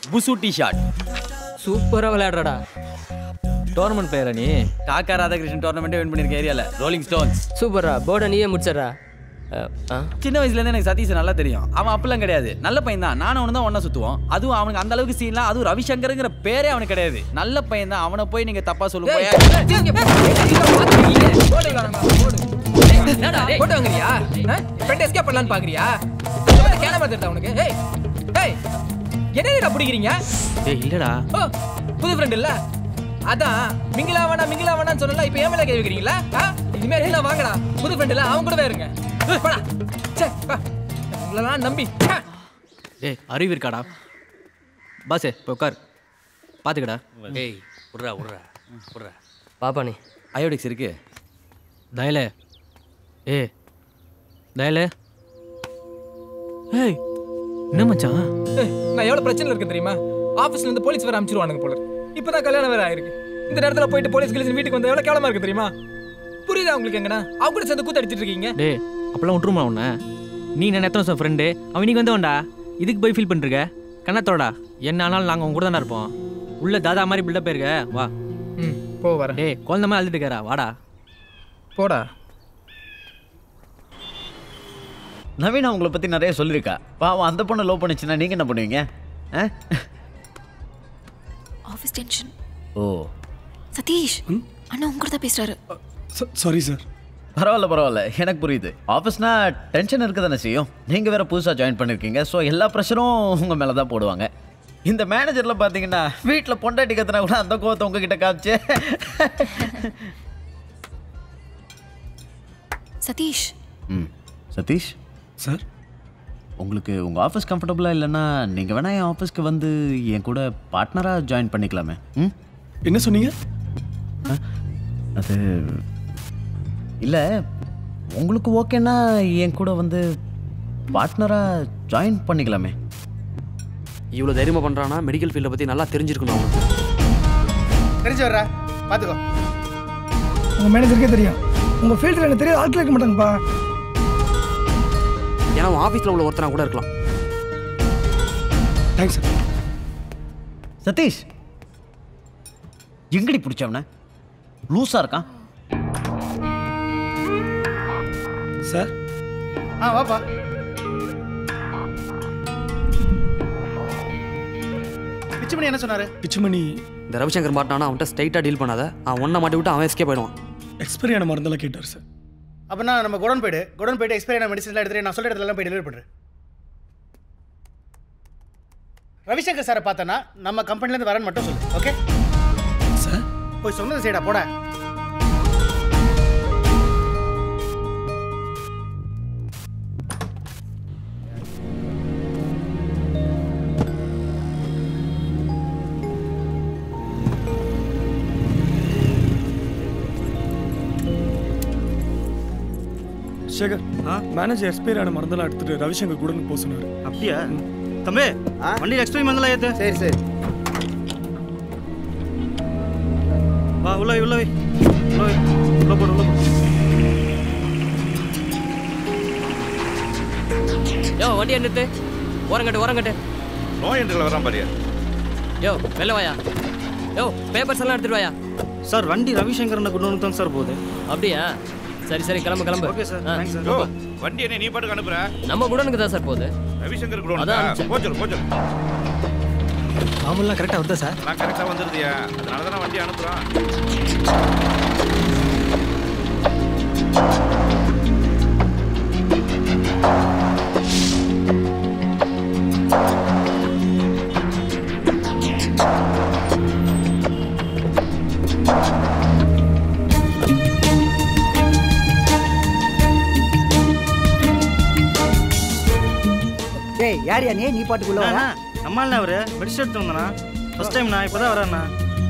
புசு D short சூப்பரா விளையாடுறடா tournament பிளேயரா நீ காக்கா ராதாகிருஷ்ணன் டோர்னமெண்ட்டே வின் பண்ணிருக்க ஏரியால ரோலிங் ஸ்டோன்ஸ் சூப்பரா போர்டை நீயே முடிச்சிடுறா சின்ன வயசுல இருந்து எனக்கு சதீஷ் நல்லா தெரியும் அவன் அப்பெல்லாம் கிடையாது நல்ல பையன் தான் நானும் அவனு தான் ஒண்ணா சுத்துவோம் அதுவும் அவனுக்கு அந்த அளவுக்கு சீன்லாம் அதுவும் ரவிசங்கருங்கிற பேரே அவனுக்கு கிடையாது நல்ல பையன் தான் அவனை போய் நீங்க தப்பா சொல்லும் போய் போட்டு வாங்குறியா ஃப்ரெண்ட் எஸ்கேப் பண்ணலான்னு பாக்குறியா கேன மாதிரி உனக்கு ஏய் ஏய் என்னடா பிடிக்கிறீங்க ஏய் இல்லடா ஓ புது ஃப்ரெண்ட் இல்ல அதான் மிங்கிலா வேணா மிங்கிலா வேணான்னு சொன்னல இப்போ ஏன் மேல கை வைக்கிறீங்களா ஆ? இனிமே எல்லாம் வாங்கடா புது ஃப்ரெண்ட் இல்ல அவன் கூடவே இருங்க போடா சே வா உங்களெல்லாம் நம்பி ச்சே. ஏய் அறிவு இருக்காடா பாஸே இப்போ உட்கார் பார்த்துக்கடா டேய் விட்றா விட்றா விட்றா பாப்பா நீ அயோடிக்ஸ் இருக்கு தயலே ஏ தயலே ஏய் என்ன மச்சான் ஏய், நான் எவ்வளவு பிரச்சனை இருக்கு தெரியுமா ஆபீஸ்ல இருந்து போலீஸ் வேற அனுப்பிச்சிருவானுங்க போல இருக்கு. இப்பதான் கல்யாணம் வேற ஆயிருக்கு இந்த நேரத்துல போயிட்டு போலீஸ் கிளீஸ் வீட்டுக்கு வந்தா எவ்வளவு கேவலமா இருக்கு தெரியுமா புரியுதா உங்களுக்கு எங்கனா அவங்க கூட சேர்ந்து கூத்தடிச்சிட்டு இருக்கீங்க டேய் அப்பெல்லாம் விட்டுருமா உன்னை நீ நான் எத்தனை வருஷம் ஃப்ரெண்டு அவன் இன்னைக்கு வந்தவன்டா இதுக்கு போய் ஃபீல் பண்ணிருக்க கண்ணத்தோடா என்ன ஆனாலும் நாங்கள் உங்க கூட தானே இருப்போம் உள்ள தாதா மாதிரி பில்டப் போயிருக்க வா ம் போ வரேன் டேய் குழந்த மாதிரி அழுதுட்டு இருக்காரா வாடா போடா நவீனா உங்களை பற்றி நிறைய சொல்லியிருக்கா பாவம் அந்த பொண்ணை லவ் பண்ணுச்சுன்னா நீங்கள் என்ன பண்ணுவீங்க ஆ? ஆஃபீஸ் டென்ஷன் ஓ சதீஷ் அண்ணா உங்க கூட தான் பேசுறாரு சாரி சார் பரவாயில்ல பரவாயில்ல எனக்கு புரியுது ஆஃபீஸ்னா டென்ஷன் இருக்க தானே செய்யும் நீங்கள் வேற புதுசாக ஜாயின் பண்ணியிருக்கீங்க ஸோ எல்லா ப்ரெஷரும் உங்கள் மேலே தான் போடுவாங்க இந்த மேனேஜரில் பார்த்தீங்கன்னா வீட்டில் பொண்டாட்டி கத்துனா கூட அந்த கோவத்தை உங்ககிட்ட காமிச்சு சதீஷ் ம் சதீஷ் சார் உங்களுக்கு உங்கள் ஆஃபீஸ் கம்ஃபர்டபுளாக இல்லைன்னா நீங்கள் வேணா என் ஆஃபீஸ்க்கு வந்து என் கூட பார்ட்னராக ஜாயின் பண்ணிக்கலாமே ம் என்ன சொன்னீங்க அது இல்லை உங்களுக்கு ஓகேன்னா என் கூட வந்து பார்ட்னராக ஜாயின் பண்ணிக்கலாமே இவ்வளோ தைரியமாக பண்ணுறானா மெடிக்கல் ஃபீல்டை பற்றி நல்லா தெரிஞ்சிருக்கணும் அவனுக்கு தெரிஞ்சு வர்றா பார்த்துக்கோ உங்கள் மேனேஜருக்கே தெரியும் உங்கள் ஃபீல்டில் எனக்கு தெரியாது ஆட்கள் இருக்க மாட்டாங்கப்பா ஏன்னா அவன் ஆஃபீஸில் உள்ள ஒருத்தனா கூட இருக்கலாம் தேங்க்ஸ் சார் சதீஷ் எங்கடி பிடிச்சவன லூஸாக இருக்கான் சார் ஆ வாப்பா பிச்சுமணி என்ன சொன்னாரு பிச்சுமணி இந்த ரவிசங்கர் மாட்டானா அவன்கிட்ட ஸ்ட்ரைட்டாக டீல் பண்ணாத அவன் ஒன்றை மாட்டி விட்டு அவன் எஸ்கே போயிடுவான் எக்ஸ்பைரி ஆன மருந்தெல்லாம் கேட்டார் சார் அப்படின்னா நம்ம குடோன் போயிடு குடோன் போயிட்டு எக்ஸ்பைரி ஆன மெடிசன்லாம் எடுத்துட்டு நான் சொல்ற இடத்துல போய் டெலிவரி பண்ணுறேன் ரவிசங்கர் சாரை பார்த்தனா நம்ம கம்பெனிலேருந்து வரேன்னு மட்டும் சொல்லு ஓகே சார் போய் சொன்னது செய்டா போட சேகர் மேனேஜர் எக்ஸ்பைரி ஆன மருந்தெல்லாம் எடுத்துட்டு ரவிசங்கர் கூட போக சொன்னார் அப்படியா தம்பி வண்டியில் எக்ஸ்பிளைன் பண்ணலாம் ஏத்து சரி சரி வா உள்ள வை, உள்ள வை உள்ள வை உள்ள போடு உள்ள போடு யோ வண்டியை நிறுத்து ஓரங்கட்டு ஓரங்கட்டு நோய் என்று வரான் பாரியா யோ வெளில வாயா யோ பேப்பர்ஸ் எல்லாம் எடுத்துட்டு வாயா சார் வண்டி ரவிசங்கரனை கொண்டு வந்து தான் சார் போகுது அப்படியா சரி சரி கிளம்பு கிளம்பு ஓகே சார் ஆ, தேங்க்ஸ் சார் யோ வண்டி என்ன நீ பாட்டுக்கு அனுப்புற நம்ம குடனுக்கு தான் சார் போகுது ரவிசங்கர் அதான் கூட அனுப்பிச்சேன். போச்சல் போச்சல் மாமூலாம் கரெக்டாக வருதா சார் நான் கரெக்டாக வந்துருதியா அதனால தான் வண்டி அனுப்புறான் டேய் யார் யா நீ நீ பாட்டுக்குள்ள வர நம்மளால அவரு மெடிசன் எடுத்து வந்தானா ஃபர்ஸ்ட் டைம் நான் இப்போ தான் வரேண்ணா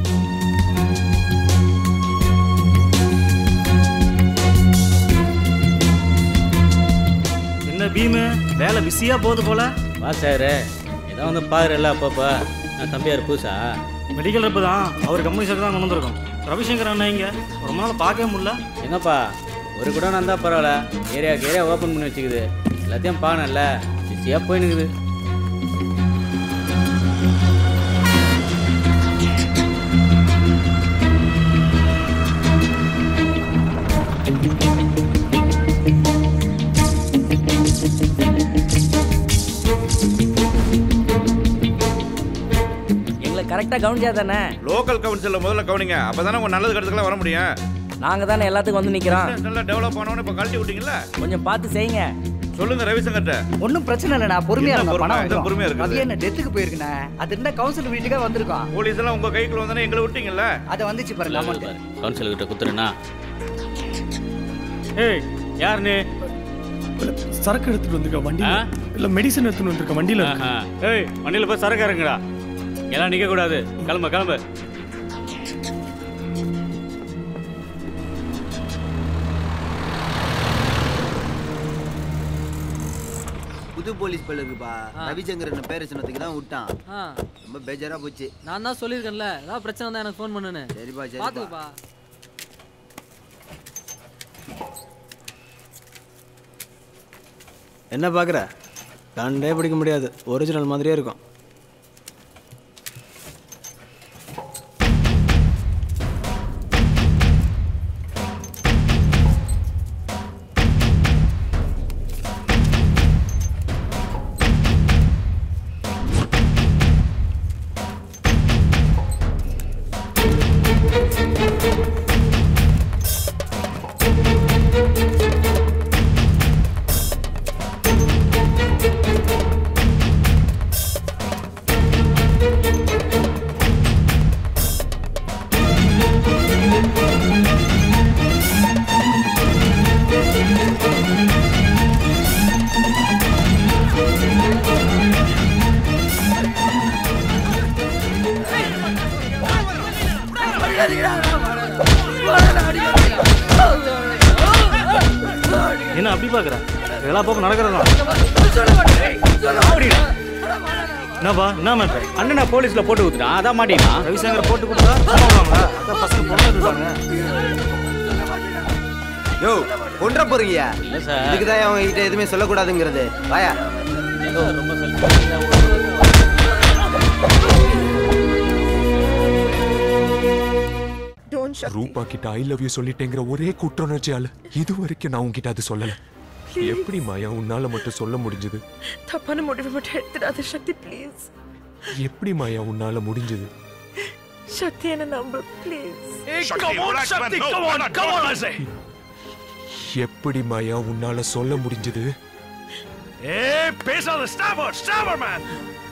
என்ன பீமு வேலை பிஸியாக போகுது போல வா சார் ஏதோ வந்து பாருல அப்பப்போ நான் தம்பியார் பூசா மெடிக்கல் ரப்பு தான் அவர் கம்பெனி சைடு தான் கொண்டு வந்திருக்கோம் ரவிசங்கர் அண்ணா இங்க ரொம்ப நாள் பார்க்கவே முடியல என்னப்பா ஒரு கூட இருந்தால் பரவாயில்ல ஏரியாவுக்கு ஏரியா ஓப்பன் பண்ணி வச்சுக்குது எல்லாத்தையும் பானல்ல பிஸியாக போயினுக்குது கரெக்டாக கவனிச்சா தானே லோக்கல் கவுன்சிலில் முதல்ல கவனிங்க அப்பதானே உங்க நல்லது கருத்துக்கெல்லாம் வர முடியும் நாங்கள் தானே எல்லாத்துக்கும் வந்து நிற்கிறோம் நல்லா டெவலப் ஆனவனே இப்போ கழட்டி விட்டீங்கல்ல கொஞ்சம் பார்த்து செய்யுங்க சொல்லுங்க ரவிசங்கர்ட்ட ஒன்றும் பிரச்சனை இல்லைண்ணா பொறுமையா என்ன இருங்க பொறுமை? பணம் என்ன வந்துரும். பொறுமையா இருக்குது? அது என்ன டெத்துக்கு போயிருக்குண்ணே அது என்ன கவுன்சில் வீட்டுக்காக வந்திருக்கோம் போலீஸ் எல்லாம் உங்க கைக்குள்ள வந்தானே எங்களை விட்டீங்கல்ல அதை வந்துச்சு பாருங்க அமௌண்ட் கவுன்சிலர் கிட்ட குத்துறேன்னா ஏய் யார் நீ சரக்கு எடுத்துட்டு வந்திருக்க வண்டியில இல்ல மெடிசன் எடுத்துட்டு வந்திருக்க வண்டியில இருக்கு. ஏய் வண்டியில் போய் சரக்கு இறங்குடா எல்லாம் நிற்க கூடாது கிளம்பு கிளம்பு புது போலீஸ் பையில இருக்குப்பா ரவிசங்கர் என்ன பேர் சொன்னதுக்கு தான் விட்டான் ஆ ரொம்ப பேஜாரா போச்சு நான் தான் சொல்லியிருக்கேன்ல ஏதாவது பிரச்சனை வந்தா எனக்கு ஃபோன் பண்ணுன்னு சரிப்பா சரிப்பா பார்த்துக்கப்பா என்ன பார்க்குற கண்டே பிடிக்க முடியாது ஒரிஜினல் மாதிரியே இருக்கும் என்ன அப்படி பார்க்குற எல்லா பக்கம் நடக்கிறதா என்னப்பா என்ன மேட்ரு அண்ணனை போலீஸ்ல போட்டு கொடுத்துட்டான் அதான் மாட்டீங்களா ரவிசங்கர் போட்டு கொடுத்தா சும்மா அதான் பசங்க பொண்ணு இருக்காங்க யோ கொன்ற போறீங்க இதுக்கு தான் அவங்க கிட்ட எதுவுமே சொல்லக்கூடாதுங்கிறது வாயா ரூபா கிட்ட ஐ லவ் யூ சொல்லிட்டேங்கிற ஒரே குற்றுணர்ச்சியால இது வரைக்கும் நான் உன்கிட்ட அது சொல்லல எப்படி மாயா உன்னால மட்டும் சொல்ல முடிஞ்சது தப்பான முடிவு மட்டும் எடுத்துடாத சக்தி ப்ளீஸ் எப்படி மாயா உன்னால முடிஞ்சது சக்தி என்ன நம்பு ப்ளீஸ் எப்படி மாயா உன்னால சொல்ல முடிஞ்சது ஏய் பேசாத ஸ்டாமர் ஸ்டாமர் மேன்